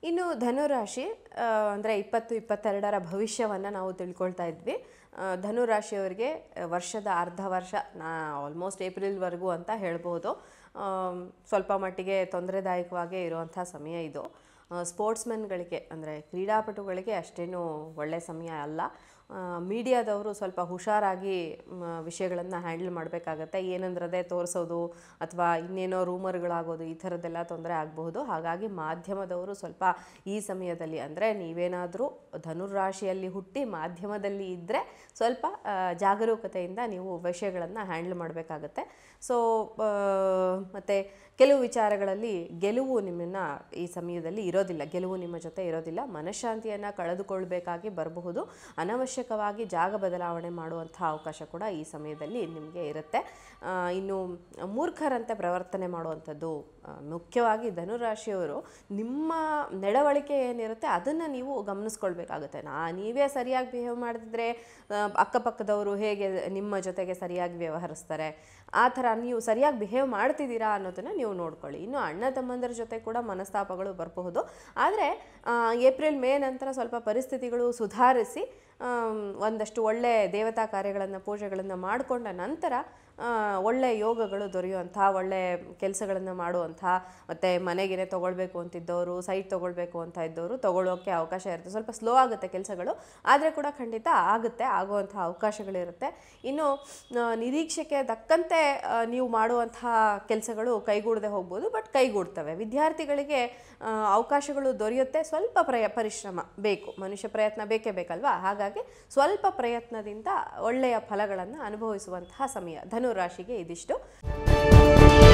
ಇನ್ನು ಧನುರಾಶಿ ಅಂದರೆ ಇಪ್ಪತ್ತು ಇಪ್ಪತ್ತೆರಡರ ಭವಿಷ್ಯವನ್ನು ನಾವು ತಿಳ್ಕೊಳ್ತಾ ಇದ್ವಿ ಆ, ಧನುರಾಶಿಯವರಿಗೆ ಆ, ವರ್ಷದ ಅರ್ಧ ವರ್ಷ ನಾ ಆಲ್ಮೋಸ್ಟ್ ಏಪ್ರಿಲ್ವರೆಗೂ ಅಂತ ಹೇಳ್ಬೋದು ಆಮ್, ಸ್ವಲ್ಪ ಮಟ್ಟಿಗೆ ತೊಂದರೆದಾಯಕವಾಗೇ ಇರುವಂಥ ಸಮಯ ಇದು ಸ್ಪೋರ್ಟ್ಸ್ಮೆನ್ಗಳಿಗೆ ಅಂದರೆ ಕ್ರೀಡಾಪಟುಗಳಿಗೆ ಅಷ್ಟೇನು ಒಳ್ಳೆಯ ಸಮಯ ಅಲ್ಲ ಮೀಡಿಯಾದವರು ಸ್ವಲ್ಪ ಹುಷಾರಾಗಿ ವಿಷಯಗಳನ್ನು ಹ್ಯಾಂಡಲ್ ಮಾಡಬೇಕಾಗತ್ತೆ ಏನಂದ್ರದೇ ತೋರಿಸೋದು ಅಥವಾ ಇನ್ನೇನೋ ರೂಮರ್ಗಳಾಗೋದು ಈ ಥರದ್ದೆಲ್ಲ ತೊಂದರೆ ಆಗಬಹುದು ಹಾಗಾಗಿ ಮಾಧ್ಯಮದವರು ಸ್ವಲ್ಪ ಈ ಸಮಯದಲ್ಲಿ ಅಂದರೆ ನೀವೇನಾದರೂ ಧನುರಾಶಿಯಲ್ಲಿ ಹುಟ್ಟಿ ಮಾಧ್ಯಮದಲ್ಲಿ ಇದ್ದರೆ ಸ್ವಲ್ಪ ಆ, ಜಾಗರೂಕತೆಯಿಂದ ನೀವು ವಿಷಯಗಳನ್ನು ಹ್ಯಾಂಡಲ್ ಮಾಡಬೇಕಾಗತ್ತೆ ಸೊ ಮತ್ತು ಕೆಲವು ವಿಚಾರಗಳಲ್ಲಿ ಗೆಲುವು ನಿಮ್ಮನ್ನು ಈ ಸಮಯದಲ್ಲಿ ಇರೋದಿಲ್ಲ ಗೆಲುವು ನಿಮ್ಮ ಜೊತೆ ಇರೋದಿಲ್ಲ ಮನಃಶಾಂತಿಯನ್ನು ಕಳೆದುಕೊಳ್ಬೇಕಾಗಿ ಬರಬಹುದು ಅನವಶ್ಯಕವಾಗಿ ಜಾಗ ಬದಲಾವಣೆ ಮಾಡುವಂಥ ಅವಕಾಶ ಕೂಡ ಈ ಸಮಯದಲ್ಲಿ ನಿಮಗೆ ಇರುತ್ತೆ ಆ, ಇನ್ನು ಮೂರ್ಖರಂತೆ ಪ್ರವರ್ತನೆ ಮಾಡುವಂಥದ್ದು ಆ, ಮುಖ್ಯವಾಗಿ ಧನುರಾಶಿಯವರು ನಿಮ್ಮ ನಡವಳಿಕೆ ಏನಿರುತ್ತೆ ಅದನ್ನು ನೀವು ಗಮನಿಸ್ಕೊಳ್ಬೇಕಾಗುತ್ತೆ ನಾ ನೀವೇ ಸರಿಯಾಗಿ ಬಿಹೇವ್ ಮಾಡಿದ್ರೆ ಆ, ಅಕ್ಕಪಕ್ಕದವರು ಹೇಗೆ ನಿಮ್ಮ ಜೊತೆಗೆ ಸರಿಯಾಗಿ ವ್ಯವಹರಿಸ್ತಾರೆ ಆ ಥರ ನೀವು ಸರಿಯಾಗಿ ಬಿಹೇವ್ ಮಾಡ್ತಿದ್ದೀರಾ ಅನ್ನೋದನ್ನು ನೀವು ನೋಡ್ಕೊಳ್ಳಿ ಇನ್ನು ಅಣ್ಣ ತಮ್ಮಂದರ ಜೊತೆ ಕೂಡ ಮನಸ್ತಾಪಗಳು ಬರಬಹುದು ಆದರೆ ಏಪ್ರಿಲ್ ಮೇ ನಂತರ ಸ್ವಲ್ಪ ಪರಿಸ್ಥಿತಿಗಳು ಸುಧಾರಿಸಿ ಆಮ್, ಒಂದಷ್ಟು ಒಳ್ಳೆ ದೇವತಾ ಕಾರ್ಯಗಳನ್ನು ಪೂಜೆಗಳನ್ನು ಮಾಡಿಕೊಂಡ ನಂತರ ಆ, ಒಳ್ಳೆ ಯೋಗಗಳು ದೊರೆಯುವಂಥ ಒಳ್ಳೆ ಕೆಲಸಗಳನ್ನು ಮಾಡುವಂಥ ಮತ್ತು ಮನೆಗೇನೆ ತೊಗೊಳ್ಬೇಕು ಅಂತಿದ್ದವರು ಸೈಟ್ ತೊಗೊಳ್ಬೇಕು ಅಂತ ಇದ್ದವರು ತೊಗೊಳ್ಳೋಕ್ಕೆ ಅವಕಾಶ ಇರುತ್ತೆ ಸ್ವಲ್ಪ ಸ್ಲೋ ಆಗುತ್ತೆ ಕೆಲಸಗಳು ಆದರೆ ಕೂಡ ಖಂಡಿತ ಆಗುತ್ತೆ ಆಗುವಂಥ ಅವಕಾಶಗಳಿರುತ್ತೆ ಇನ್ನು ಆ, ನಿರೀಕ್ಷೆಗೆ ತಕ್ಕಂತೆ ಆ, ನೀವು ಮಾಡುವಂಥ ಕೆಲಸಗಳು ಕೈಗೂಡದೆ ಹೋಗ್ಬೋದು ಬಟ್ ಕೈಗೂಡ್ತವೆ ವಿದ್ಯಾರ್ಥಿಗಳಿಗೆ ಆ, ಅವಕಾಶಗಳು ದೊರೆಯುತ್ತೆ ಸ್ವಲ್ಪ ಪ್ರಯ ಪರಿಶ್ರಮ ಬೇಕು ಮನುಷ್ಯ ಪ್ರಯತ್ನ ಬೇಕೇ ಬೇಕಲ್ವಾ ಹಾಗಾಗಿ ಸ್ವಲ್ಪ ಪ್ರಯತ್ನದಿಂದ ಒಳ್ಳೆಯ ಫಲಗಳನ್ನು ಅನುಭವಿಸುವಂತಹ ಸಮಯ ಧನುರಾಶಿಗೆ ಇದಿಷ್ಟು